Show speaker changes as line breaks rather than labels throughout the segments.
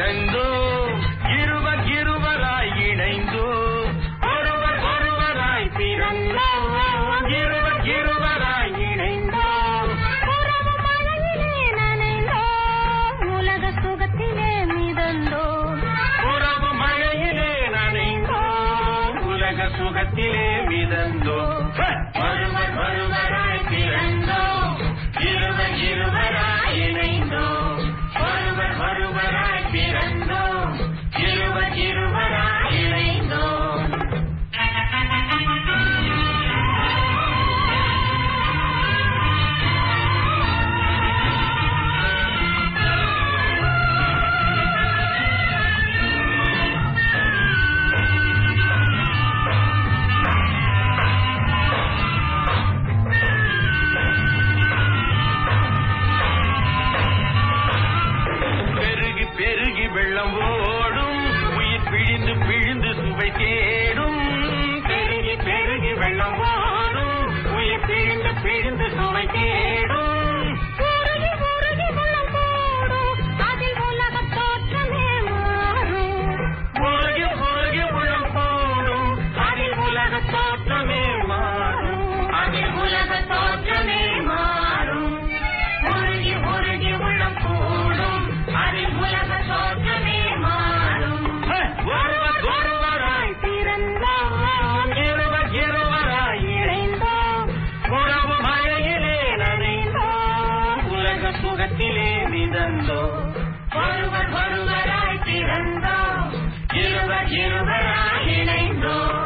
பிறந்தோம் இருவர் இருவராய் இணைந்தோம் ஒருவர் ஒருவராய் பிறந்தோம் இருவர் இருவராய் இணைந்தோம்
உறவு மழையிலே நனைந்தோம் உலக சுகத்திலே மிதந்தோம்
உறவு மழையிலே நனைந்தோம் உலக சுகத்திலே மிதந்தோம் ஒருவர் ஒருவராய் பிறந்தோம் இருவர் இருவராய் இணைந்தோம் ஒருவர் ஒருவராய் பிறந்தோம் இருவர் இருவராய் இணைந்தோம் பெருகி பெருகி வெள்ளம் ஓடும் உயிர் பிழிந்து பிழிந்து சுவை தேடும் பெருகி பெருகி வெள்ளம் ஓடும் உயிர் பிழிந்து பிழிந்து சுவை தேடும்
உருகி உருகி உள்ளம் போடும் அதில் உலக தோற்றமே மாறும்
உருகி உருகி உள்ளம் போடும் அதில் உலக தோற்றமே மாறும் அதில் உலக தோற்றமே மாறும் உருகி உருகி உள்ளம் கூடும் அதில் உலக தோற்றமே மாறும் ஒருவர் ஒருவராய் பிறந்தோம் இருவர் இருவராய் இணைந்தோம் உறவு மழையிலே நனைந்தோம் உலக சுகத்திலே மிதந்தோம் ஒருவர் ஒருவராய் பிறந்தோம் இருவர் இருவராய் இணைந்தோம்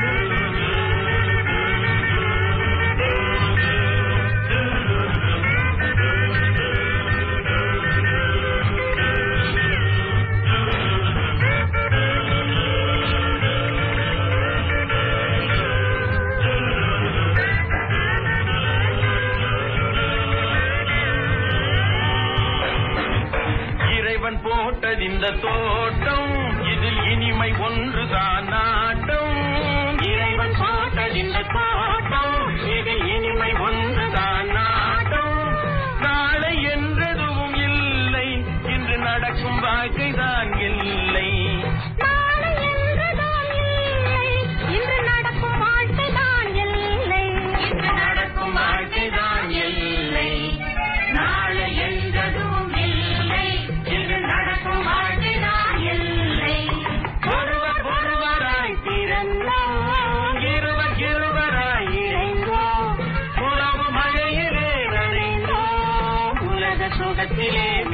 இறைவன் போட்டது இந்த தோட்டம் இதில் இனிமை ஒன்றுதான் நாட்டம் இறைவன் போட்டது இந்த தோட்டம் இதில் இனிமை ஒன்றுதான் நாட்டம் நாளை என்றதுவும் இல்லை இன்று நடக்கும் வாழ்க்கைதான் இல்லை
நாளை என்றுதான் இல்லை இன்று நடக்கும் வாழ்க்கைதான் எல்லை
இன்று நடக்கும் வாழ்க்கைதான் இல்லை நாளை என்றதுவும் இல்லை இன்று நடக்கும் வாழ்க்கைதான் இல்லை ஒருவர் ஒருவராய் பிறந்தோம் இருவர் இருவராய் இணைந்தோம் உறவு மழையிலே நனைந்தோம் உலக சுகத்திலே